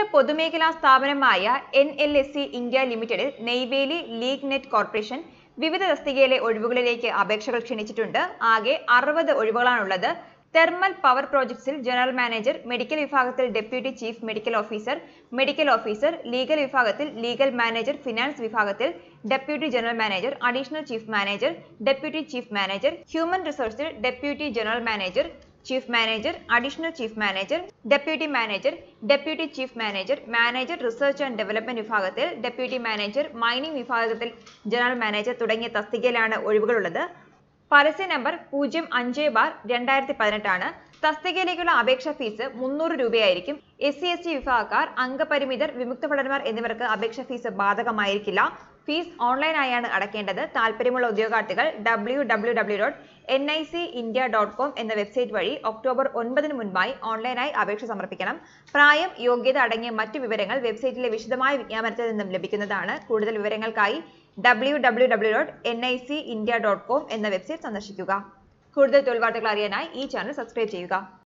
പൊതുമേഖലാ സ്ഥാപനമായ N L S C India ലിമിറ്റഡിൽ നെയ്വേലി ലീഗ് നെറ്റ് കോർപ്പറേഷൻ വിവിധ തസ്തികയിലെ ഒഴിവുകളിലേക്ക് അപേക്ഷകൾ ക്ഷണിച്ചിട്ടുണ്ട് ആകെ അറുപത് ഒഴിവുകളാണുള്ളത് തെർമൽ പവർ പ്രോജക്ട്സിൽ ജനറൽ മാനേജർ മെഡിക്കൽ വിഭാഗത്തിൽ deputy chief medical officer medical officer legal വിഭാഗത്തിൽ ലീഗൽ മാനേജർ ഫിനാൻസ് വിഭാഗത്തിൽ deputy general manager additional chief manager deputy chief manager human റിസോഴ്സിൽ deputy general manager chief manager additional chief manager deputy manager deputy chief manager manager research and development വിഭാഗത്തിൽ deputy manager mining വിഭാഗത്തിൽ general manager തുടങ്ങിയ തസ്തികയിലാണ് ഒഴിവുകളുള്ളത് പരസ്യ number പൂജ്യം അഞ്ച് bar രണ്ടായിരത്തി പതിനെട്ടാണ് തസ്തികയിലേക്കുള്ള അപേക്ഷാ ഫീസ് മുന്നൂറ് രൂപയായിരിക്കും എസ് സി എസ് ടി വിഭാഗക്കാർ അംഗപരിമിതർ വിമുക്ത ഭടന്മാർ എന്നിവർക്ക് അപേക്ഷാ ഫീസ് ബാധകമായിരിക്കില്ല ഫീസ് ഓൺലൈനായാണ് അടയ്ക്കേണ്ടത് താല്പര്യമുള്ള ഉദ്യോഗാർത്ഥികൾ W W W dot N I C India dot com എന്ന വെബ്സൈറ്റ് വഴി ഒക്ടോബർ ഒൻപതിന് മുൻപായി ഓൺലൈനായി അപേക്ഷ സമർപ്പിക്കണം പ്രായം യോഗ്യത അടങ്ങിയ മറ്റു വിവരങ്ങൾ വെബ്സൈറ്റിലെ വിശദമായ വിജ്ഞാപനത്തിൽ നിന്നും ലഭിക്കുന്നതാണ് കൂടുതൽ വിവരങ്ങൾക്കായി W W W dot N I C India dot com എന്ന വെബ്സൈറ്റ് സന്ദർശിക്കുക കൂടുതൽ തൊഴിൽ വാർത്തകൾ അറിയാനായി ഈ ചാനൽ സബ്സ്ക്രൈബ് ചെയ്യുക